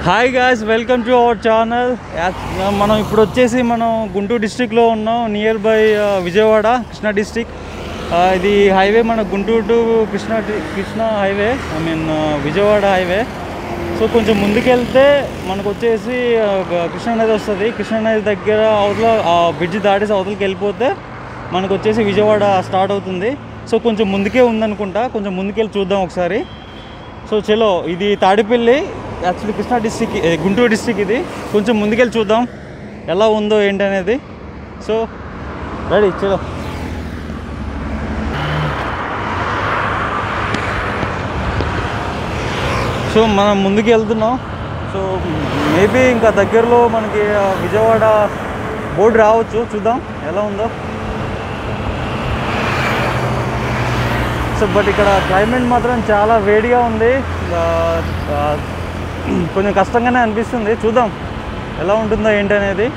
hi guys welcome to our channel మనం ఇప్పుడు వచ్చేసి మనం గుంటూరు డిస్టిక్లో ఉన్నాం near by Vijayawada Krishna district ఇది హైవే మన గుంటూరు టు కృష్ణా డి- Krishna highway I mean Vijayawada highway so కొంచెం ముందుకెళ్తే మనకు వచ్చేసి ఆ, గ- కృష్ణా నది వస్తుంది కృష్ణా నది దగ్గర అవతల ఆ బ్రిడ్జ్ దాటేసి అవతలకి వెళ్ళిపోతే మనకు వచ్చేసి విజయవాడ స్టార్ట్ అవుతుంది సో కొంచెం ముందుకే ఉందనుకుంటా కొంచెం ముందుకెళ్ళి చూద్దాం ఒకసారి సో చలో ఇది తాడిపల్లి యాక్చువల్లీ కృష్ణా డిస్టిక్ ఏ, గుంటూరు డిస్టిక్ ఇది కొంచెం ముందుకెళ్ళి చూద్దాం ఎలా ఉందో ఏంటి అనేది సో రెడీ చలో సో మనం ముందుకు వెళ్తున్నాం సో మేబీ ఇంకా దగ్గరలో మనకి ఆ, విజయవాడ బోర్డు రావచ్చు చూద్దాం ఎలా ఉందో సో బట్ ఇక్కడ క్లైమేట్ మాత్రం చాలా వేడిగా ఉంది ఆ, ఆ, కొంచెం కష్టంగానే అనిపిస్తుంది చూద్దాం ఎలా ఉంటుందో ఏంటి అనేది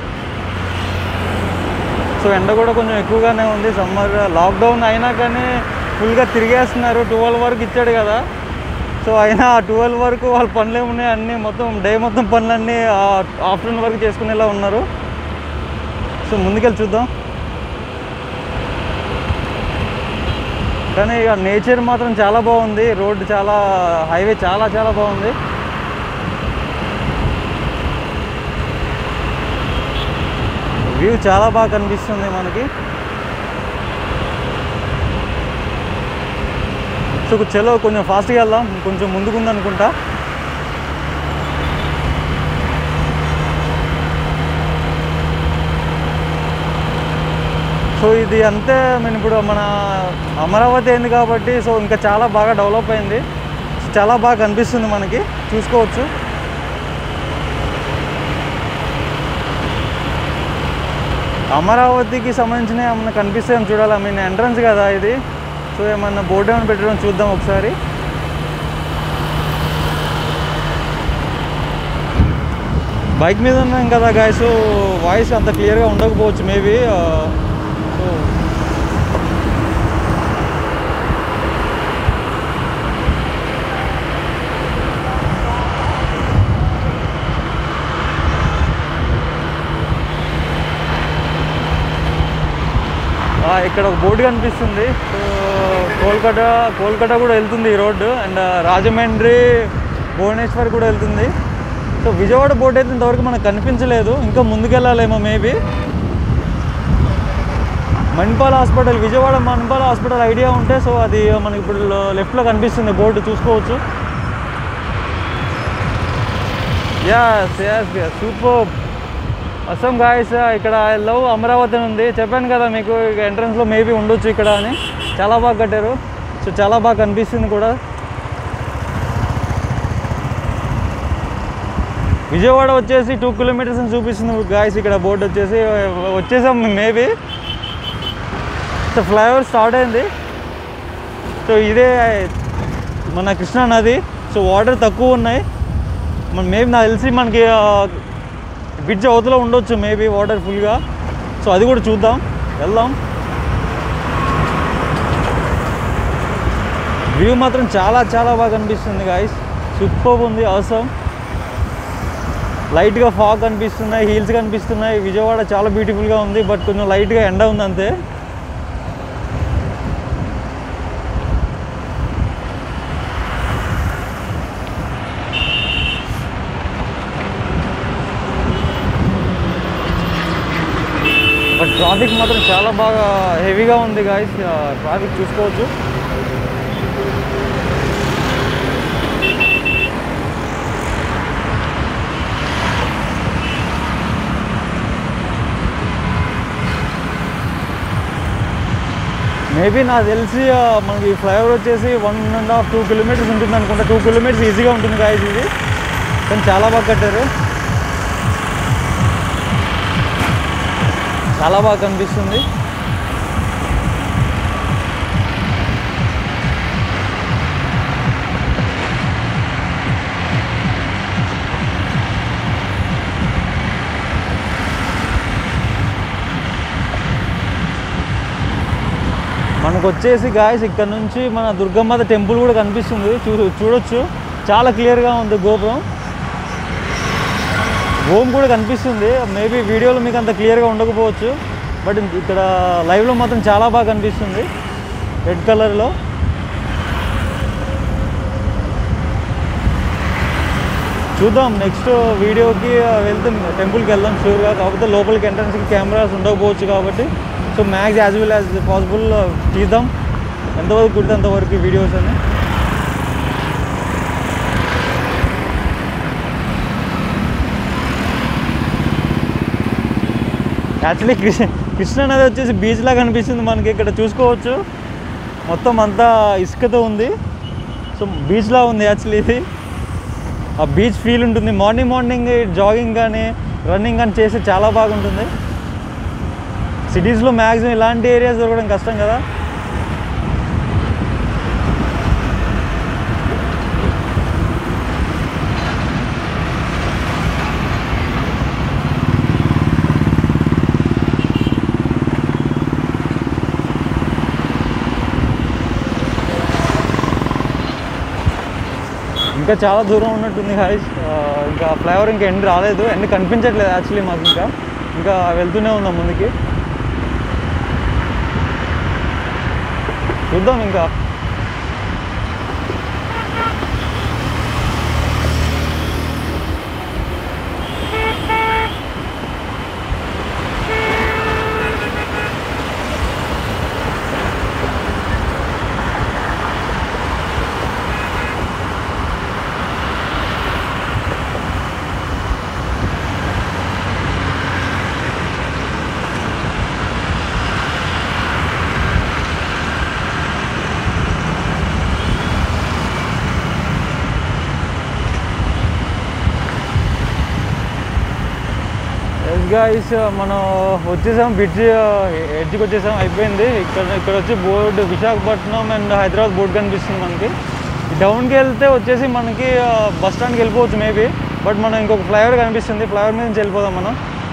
సో ఎండ కూడా కొంచెం ఎక్కువగానే ఉంది సమ్మర్ లాక్డౌన్ అయినా కానీ ఫుల్గా తిరిగేస్తున్నారు ట్వెల్వ్ వరకు ఇచ్చాడు కదా సో అయినా ఆ ట్వెల్వ్ వరకు వాళ్ళ పనులు ఏమున్నాయి అన్నీ మొత్తం డే మొత్తం పనులన్నీ ఆఫ్టర్నూన్ వరకు చేసుకునేలా ఉన్నారు సో ముందుకెళ్ళి చూద్దాం కానీ ఇక నేచర్ మాత్రం చాలా బాగుంది రోడ్డు చాలా హైవే చాలా చాలా బాగుంది వ్యూ చాలా బాగా కనిపిస్తుంది మనకి సో చలో కొంచెం ఫాస్ట్గా వెళ్దాం కొంచెం ముందుకుంది అనుకుంటా సో ఇది అంతే నేను ఇప్పుడు మన అమరావతి అయింది కాబట్టి సో ఇంకా చాలా బాగా డెవలప్ అయింది చాలా బాగా కనిపిస్తుంది మనకి చూసుకోవచ్చు అమరావతికి సంబంధించిన ఏమన్నా కనిపిస్తాయని చూడాలి ఐ మీన్ ఎంట్రన్స్ కదా ఇది సో ఏమన్నా బోర్డు ఏమైనా పెట్టడం చూద్దాం ఒకసారి బైక్ మీద ఉన్నాం కదా గాయస్ వాయిస్ అంత క్లియర్గా ఉండకపోవచ్చు మేబీ సో ఆ, ఇక్కడ ఒక బోర్డు కనిపిస్తుంది సో కోల్కతా కోల్కతా కూడా వెళ్తుంది ఈ రోడ్డు అండ్ రాజమండ్రి భువనేశ్వర్ కూడా వెళ్తుంది సో విజయవాడ బోర్డు అయితే ఇంతవరకు మనకు కనిపించలేదు ఇంకా ముందుకెళ్ళాలేమో maybe Manipal hospital Vijayawada Manipal hospital idea ఉంటే సో అది మనకి ఇప్పుడు లెఫ్ట్లో కనిపిస్తుంది బోర్డు చూసుకోవచ్చు yes yes super awesome guys ఇక్కడ ఐ లవ్ అమరావతి అని ఉంది చెప్పాను కదా మీకు ఎంట్రన్స్లో మేబీ ఉండొచ్చు ఇక్కడ అని చాలా బాగా కట్టారు సో చాలా బాగా కనిపిస్తుంది కూడా విజయవాడ వచ్చేసి టూ కిలోమీటర్స్ అని చూపిస్తుంది గాయస్ ఇక్కడ బోర్డు వచ్చేసి వచ్చేసాం మేబీ సో ఫ్లైఓవర్ స్టార్ట్ అయింది సో ఇదే మన కృష్ణా నది సో వాటర్ తక్కువ ఉన్నాయి మన మేబీ నాకు తెలిసి మనకి బ్రిడ్జ్ అవతల ఉండొచ్చు మేబీ వాటర్ ఫుల్గా సో అది కూడా చూద్దాం వెళ్దాం వ్యూ మాత్రం చాలా చాలా బాగా కనిపిస్తుంది గాయస్ సూపర్ ఉంది అవసరం లైట్గా ఫాగ్ కనిపిస్తున్నాయి హీల్స్ కనిపిస్తున్నాయి విజయవాడ చాలా బ్యూటిఫుల్గా ఉంది బట్ కొంచెం లైట్గా ఎండ ఉంది అంతే బట్ ట్రాఫిక్ మాత్రం చాలా బాగా హెవీగా ఉంది గాయస్ ట్రాఫిక్ చూసుకోవచ్చు మేబీ నాకు తెలిసి ఆ, మనకి ఫ్లైఓవర్ వచ్చేసి one and half two kilometers ఉంటుంది అనుకుంటా టూ కిలోమీటర్స్ ఈజీగా ఉంటుంది గాయస్ ఇది కానీ చాలా బాగా కట్టారు చాలా బాగా కనిపిస్తుంది మనకు వచ్చేసి గాయస్ ఇక్కడ నుంచి మన దుర్గమ్మత టెంపుల్ కూడా కనిపిస్తుంది చూ చూడొచ్చు చాలా క్లియర్గా ఉంది గోపురం ఓం కూడా కనిపిస్తుంది మేబీ వీడియోలో మీకు అంత క్లియర్గా ఉండకపోవచ్చు బట్ ఇక్కడ లైవ్లో మాత్రం చాలా బాగా కనిపిస్తుంది రెడ్ కలర్లో చూద్దాం నెక్స్ట్ వీడియోకి వెళ్తే టెంపుల్కి వెళ్దాం షూర్గా కాకపోతే లోపలికి ఎంట్రన్స్కి కెమెరాస్ ఉండకపోవచ్చు కాబట్టి so max as well as possible తీద్దాం ఎంతవరకు కుడితే అంతవరకు వీడియోస్ అని యాక్చువల్లీ కృష్ణ కృష్ణ నది వచ్చేసి బీచ్ లాగా అనిపిస్తుంది మనకి ఇక్కడ చూసుకోవచ్చు మొత్తం అంతా ఇసుకతో ఉంది సో బీచ్ లా ఉంది యాక్చువల్లీ ఇది ఆ బీచ్ ఫీల్ ఉంటుంది మార్నింగ్ మార్నింగ్ జాగింగ్ కానీ రన్నింగ్ కానీ చేస్తే చాలా బాగుంటుంది సిటీస్లో మ్యాక్సిమం ఇలాంటి ఏరియాస్ దొరకడం కష్టం కదా ఇంకా చాలా దూరం ఉన్నట్టుంది హాయిస్ ఇంకా ఫ్లైఓవర్ ఇంకా ఎండ్ రాలేదు ఎండ్ కనిపించట్లేదు యాక్చువల్లీ మాకు ఇంకా ఇంకా వెళ్తూనే ఉన్నాం ముందుకి చూద్దాం ఇంకా ఎస్ గాయస్ మనం వచ్చేసాం బ్రిడ్జ్ ఎడ్జ్కి వచ్చేసాం అయిపోయింది ఇక్కడ ఇక్కడ వచ్చి board Visakhapatnam and Hyderabad board కనిపిస్తుంది మనకి ఈ డౌన్కి వెళ్తే వచ్చేసి మనకి బస్ స్టాండ్కి వెళ్ళిపోవచ్చు మేబీ బట్ మనం ఇంకొక ఫ్లైఓవర్ కనిపిస్తుంది ఫ్లైఓవర్ మీద నుంచి వెళ్ళిపోదాం మనం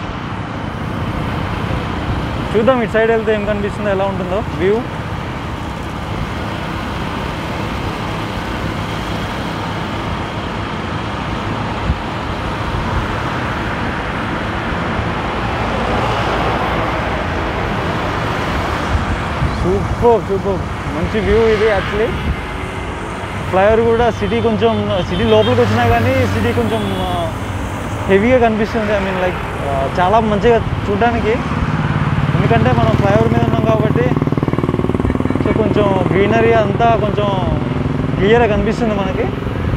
చూద్దాం ఇటు సైడ్ వెళ్తే ఏం కనిపిస్తుందో ఎలా ఉంటుందో వ్యూ సూపర్ సూపర్ మంచి వ్యూ ఇది యాక్చువల్లీ ఫ్లైఓవర్ కూడా సిటీ కొంచెం సిటీ లోపలికి వచ్చినా కానీ సిటీ కొంచెం హెవీగా కనిపిస్తుంది ఐ మీన్ లైక్ చాలా మంచిగా చూడడానికి ఎందుకంటే మనం ఫ్లైఓవర్ మీద ఉన్నాం కాబట్టి సో కొంచెం గ్రీనరీ అంతా కొంచెం క్లియర్గా కనిపిస్తుంది మనకి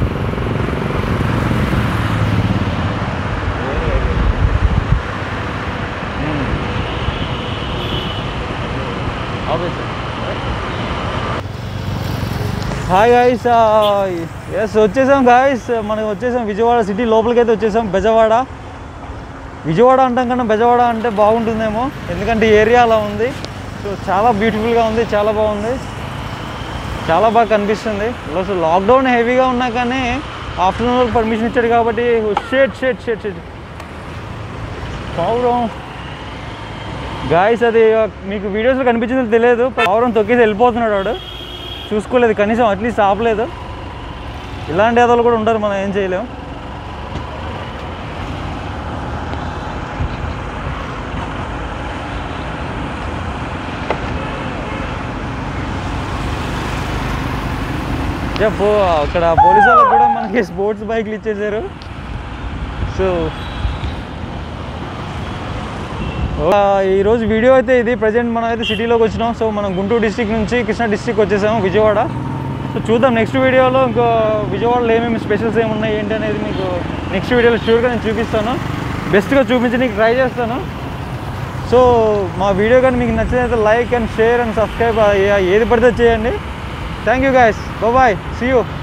హాయ్ గాయస్ ఎస్ వచ్చేసాం గాయస్ మనం వచ్చేసాం విజయవాడ సిటీ లోపలికి అయితే వచ్చేసాం బెజవాడ విజయవాడ అంటాం కన్నా బెజవాడ అంటే బాగుంటుందేమో ఎందుకంటే ఏరియా అలా ఉంది సో చాలా బ్యూటిఫుల్గా ఉంది చాలా బాగుంది చాలా బాగా కనిపిస్తుంది సో లాక్డౌన్ హెవీగా ఉన్నా కానీ ఆఫ్టర్నూన్ వరకు పర్మిషన్ ఇచ్చాడు కాబట్టి షేట్ షేట్ షేట్ షేట్ పావురం గాయస్ అది మీకు వీడియోస్లో కనిపించిందో తెలియదు పావురం తొక్కేసి వెళ్ళిపోతున్నాడు వాడు చూసుకోలేదు కనీసం అట్లీస్ట్ ఆపలేదు ఇలాంటి ఏదో కూడా ఉంటారు మనం ఏం చేయలేం యా, పో అక్కడ పోలీసు వాళ్ళకి కూడా మనకి స్పోర్ట్స్ బైక్లు ఇచ్చేసారు సో ఆ, ఈరోజు వీడియో అయితే ఇది ప్రజెంట్ మనం అయితే సిటీలోకి వచ్చినాం సో మనం గుంటూరు డిస్టిక్ నుంచి కృష్ణా డిస్టిక్ వచ్చేసాము విజయవాడ సో చూద్దాం నెక్స్ట్ వీడియోలో ఇంకో విజయవాడలో ఏమేమి స్పెషల్స్ ఏమున్నాయి ఏంటి అనేది మీకు నెక్స్ట్ వీడియోలో షూర్గా నేను చూపిస్తాను బెస్ట్గా చూపించడానికి ట్రై చేస్తాను సో మా వీడియో కానీ మీకు నచ్చినట్లయితే like and share and subscribe ఏది పడితే చేయండి thank you guys bye see you